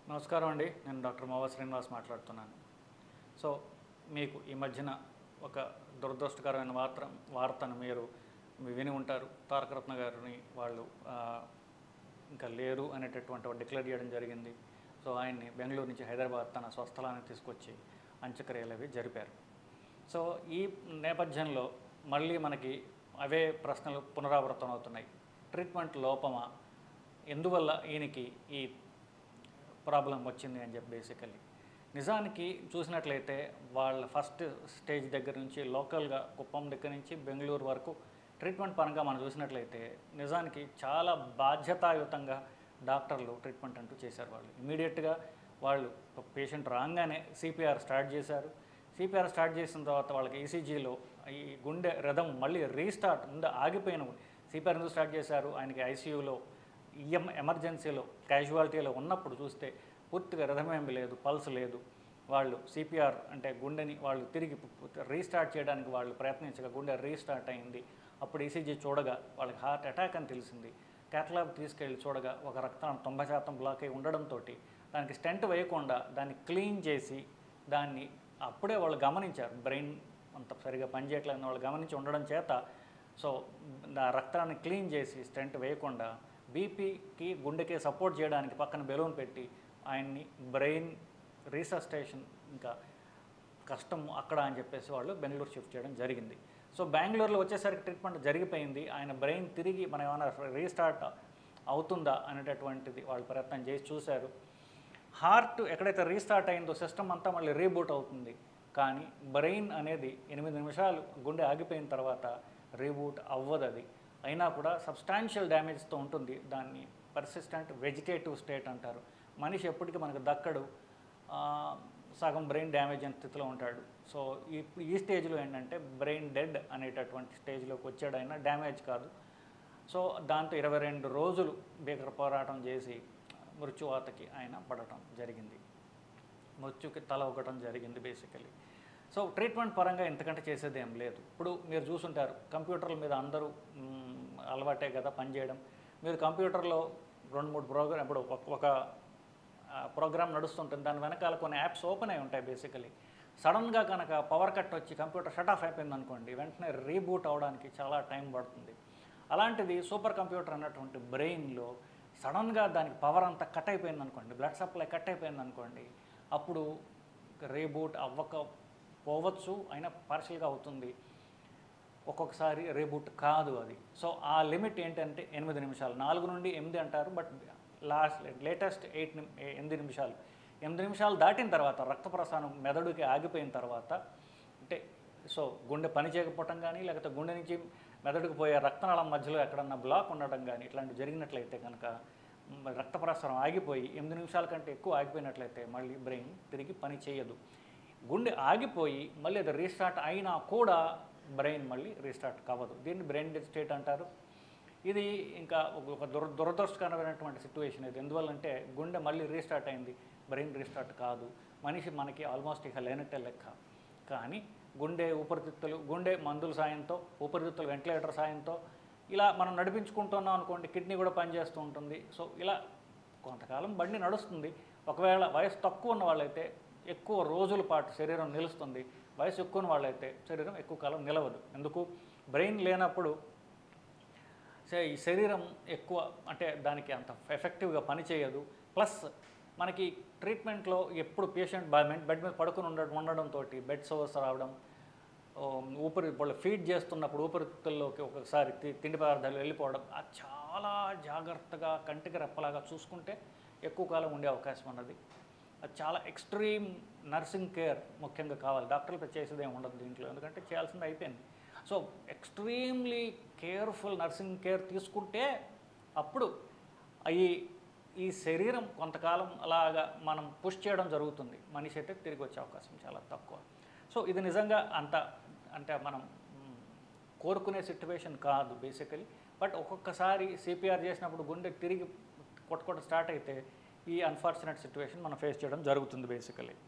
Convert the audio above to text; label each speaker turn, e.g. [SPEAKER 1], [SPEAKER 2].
[SPEAKER 1] నమస్కారం అండి నేను డాక్టర్ మోవా శ్రీనివాస్ మాట్లాడుతున్నాను సో మీకు ఈ మధ్యన ఒక దురదృష్టకరమైన వార్త వార్తను మీరు విని ఉంటారు తారకరత్న గారిని వాళ్ళు ఆ, ఇంకా లేరు అనేటటువంటి డిక్లేర్ చేయడం జరిగింది సో ఆయన్ని బెంగళూరు నుంచి హైదరాబాద్ తన స్వస్థలానికి తీసుకొచ్చి అంత్యక్రియలు అవి జరిపారు సో ఈ నేపథ్యంలో మళ్ళీ మనకి అవే ప్రశ్నలు పునరావృతం అవుతున్నాయి ట్రీట్మెంట్ లోపమా ఎందువల్ల ఈయనకి ఈ ప్రాబ్లం వచ్చింది అని చెప్పి బేసికలీ నిజానికి చూసినట్లయితే వాళ్ళ ఫస్ట్ స్టేజ్ దగ్గర నుంచి లోకల్గా కుప్పం దగ్గర నుంచి బెంగళూరు వరకు ట్రీట్మెంట్ పరంగా మనం చూసినట్లయితే నిజానికి చాలా బాధ్యతాయుతంగా డాక్టర్లు ట్రీట్మెంట్ అంటూ చేశారు వాళ్ళు ఇమీడియట్గా వాళ్ళు పేషెంట్ రాగానే సిపిఆర్ స్టార్ట్ చేశారు సిపిఆర్ స్టార్ట్ చేసిన తర్వాత వాళ్ళకి ఈసీజీలో ఈ గుండె రథం మళ్ళీ రీస్టార్ట్ ముందు ఆగిపోయిన సిపిఆర్ ఎందుకు స్టార్ట్ చేశారు ఆయనకి ఐసీయూలో ఈఎం ఎమర్జెన్సీలో క్యాజువాలిటీలో ఉన్నప్పుడు చూస్తే పూర్తిగా రథమేమి లేదు పల్స్ లేదు వాళ్ళు సిపిఆర్ అంటే గుండెని వాళ్ళు తిరిగి రీస్టార్ట్ చేయడానికి వాళ్ళు ప్రయత్నించగా గుండె రీస్టార్ట్ అయింది అప్పుడు ఈసీజీ చూడగా వాళ్ళకి హార్ట్ అటాక్ అని తెలిసింది క్యాటలాబ్ తీసుకెళ్ళి చూడగా ఒక రక్తం తొంభై శాతం బ్లాక్ అయి ఉండడంతో దానికి స్టెంట్ వేయకుండా దాన్ని క్లీన్ చేసి దాన్ని అప్పుడే వాళ్ళు గమనించారు బ్రెయిన్ అంత సరిగా పనిచేయట్లేదని వాళ్ళు గమనించి ఉండడం చేత సో ఆ రక్తాన్ని క్లీన్ చేసి స్టెంట్ వేయకుండా బీపీకి గుండెకి సపోర్ట్ చేయడానికి పక్కన బెలూన్ పెట్టి ఆయన్ని బ్రెయిన్ రీసస్టేషన్ ఇంకా కష్టం అక్కడ అని చెప్పేసి వాళ్ళు బెంగళూరు షిఫ్ట్ చేయడం జరిగింది సో బెంగళూరులో వచ్చేసరికి ట్రీట్మెంట్ జరిగిపోయింది ఆయన బ్రెయిన్ తిరిగి మనం ఏమైనా రీస్టార్ట్ అవుతుందా అనేటటువంటిది వాళ్ళు ప్రయత్నం చేసి చూశారు హార్ట్ ఎక్కడైతే రీస్టార్ట్ అయిందో సిస్టమ్ అంతా మళ్ళీ రీబూట్ అవుతుంది కానీ బ్రెయిన్ అనేది ఎనిమిది నిమిషాలు గుండె ఆగిపోయిన తర్వాత రీబూట్ అవ్వదు అది అయినా కూడా సబ్స్టాన్షియల్ డ్యామేజ్తో ఉంటుంది దాన్ని పర్సిస్టెంట్ వెజిటేటివ్ స్టేట్ అంటారు మనిషి ఎప్పటికీ మనకు దక్కడు ఆ, సగం బ్రెయిన్ డ్యామేజ్ అయిన స్థితిలో ఉంటాడు సో ఈ ఈ స్టేజ్లో ఏంటంటే బ్రెయిన్ డెడ్ అనేటటువంటి స్టేజ్లోకి వచ్చాడు అయినా డ్యామేజ్ కాదు సో దాంతో ఇరవై రెండు రోజులు భీకర పోరాటం చేసి మృత్యువాతకి ఆయన పడటం జరిగింది మృత్యుకి తల ఒగ్గటం జరిగింది బేసికలీ సో ట్రీట్మెంట్ పరంగా ఇంతకంటే చేసేది ఏం లేదు ఇప్పుడు మీరు చూసుంటారు కంప్యూటర్ల మీద అందరూ మ్, అలవాటే కదా పనిచేయడం మీరు కంప్యూటర్లో రెండు మూడు ప్రోగ్రామ్ ఇప్పుడు ఒక- ఒక ప్రోగ్రామ్ నడుస్తుంటుంది దాని వెనకాల కొన్ని యాప్స్ ఓపెన్ అయి ఉంటాయి బేసికలీ సడన్గా కనుక పవర్ కట్ వచ్చి కంప్యూటర్ షట్ ఆఫ్ అయిపోయింది అనుకోండి వెంటనే రీబూట్ అవడానికి చాలా టైం పడుతుంది అలాంటిది సూపర్ కంప్యూటర్ అన్నటువంటి బ్రెయిన్లో సడన్గా దానికి పవర్ అంతా కట్ అయిపోయింది అనుకోండి బ్లడ్ సప్లై కట్ అయిపోయింది అనుకోండి అప్పుడు రీబూట్ అవ్వకపోవచ్చు అయినా పార్షియల్గా అవుతుంది ఒక్కొక్కసారి రీబూట్ కాదు అది సో ఆ లిమిట్ ఏంటంటే ఎనిమిది నిమిషాలు నాలుగు నుండి ఎనిమిది అంటారు బట్ లాస్ట్ లేటెస్ట్ ఎయిట్ నిమి ఎనిమిది నిమిషాలు ఎనిమిది నిమిషాలు దాటిన తర్వాత రక్త ప్రసారం మెదడుకి ఆగిపోయిన తర్వాత అంటే సో గుండె పని చేయకపోవటం కానీ లేకపోతే గుండె నుంచి మెదడుకు పోయే రక్తనాళం మధ్యలో ఎక్కడన్నా బ్లాక్ ఉండటం కానీ ఇట్లాంటివి జరిగినట్లయితే కనుక మ్, రక్త ప్రసారం ఆగిపోయి ఎనిమిది నిమిషాల కంటే ఎక్కువ ఆగిపోయినట్లయితే మళ్ళీ బ్రెయిన్ తిరిగి పని చేయదు గుండె ఆగిపోయి మళ్ళీ అది రీస్టార్ట్ అయినా కూడా బ్రెయిన్ మళ్ళీ రీస్టార్ట్ కావదు దీన్ని బ్రెయిన్ డెడ్ స్టేట్ అంటారు ఇది ఇంకా ఒక- ఒక దుర దురదృష్టకరమైనటువంటి సిచ్యువేషన్ ఇది ఎందువల్లంటే గుండె మళ్ళీ రీస్టార్ట్ అయింది బ్రెయిన్ రీస్టార్ట్ కాదు మనిషి మనకి ఆల్మోస్ట్ ఇక లేనట్టే లెక్క కానీ గుండె ఊపిరితిత్తులు గుండె మందుల సాయంతో ఊపిరితిత్తులు వెంటిలేటర్ సాయంతో ఇలా మనం నడిపించుకుంటున్నాం అనుకోండి కిడ్నీ కూడా పనిచేస్తూ ఉంటుంది సో ఇలా కొంతకాలం బండి నడుస్తుంది ఒకవేళ వయసు తక్కువ ఉన్న వాళ్ళైతే ఎక్కువ రోజుల పాటు శరీరం నిలుస్తుంది వయసు ఎక్కువ ఉన్న వాళ్ళైతే శరీరం ఎక్కువ కాలం నిలవదు ఎందుకు బ్రెయిన్ లేనప్పుడు సే ఈ శరీరం ఎక్కువ అంటే దానికి అంత ఎఫెక్టివ్గా పనిచేయదు ప్లస్ మనకి ట్రీట్మెంట్లో ఎప్పుడు పేషెంట్ బెడ్ బెడ్ మీద పడుకుని ఉండడం ఉండడంతో బెడ్ సోర్స్ రావడం ఓ, ఊపిరి వాళ్ళు ఫీడ్ చేస్తున్నప్పుడు ఊపిరితిత్తుల్లోకి ఒకసారి తి- తిండి పదార్థాలు వెళ్ళిపోవడం అది చాలా జాగ్రత్తగా కంటికి రెప్పలాగా చూసుకుంటే ఎక్కువ కాలం ఉండే అవకాశం ఉన్నది అది చాలా ఎక్స్ట్రీమ్ నర్సింగ్ కేర్ ముఖ్యంగా కావాలి డాక్టర్లతో చేసేది ఏమి ఉండదు దీంట్లో ఎందుకంటే చేయాల్సింది అయిపోయింది so extremely careful nursing care తీసుకుంటే అప్పుడు ఈ ఈ శరీరం కొంతకాలం అలాగా మనం పుష్ చేయడం జరుగుతుంది మనిషి అయితే తిరిగి వచ్చే అవకాశం చాలా తక్కువ సో ఇది నిజంగా అంత అంటే మనం మ్, కోరుకునే సిట్యువేషన్ కాదు బేసికలీ బట్ ఒక్కొక్కసారి సిపిఆర్ చేసినప్పుడు గుండె తిరిగి కొట్టుకోవడం స్టార్ట్ అయితే ఈ అన్ఫార్చునేట్ సిచ్యువేషన్ మనం ఫేస్ చేయడం జరుగుతుంది బేసికలీ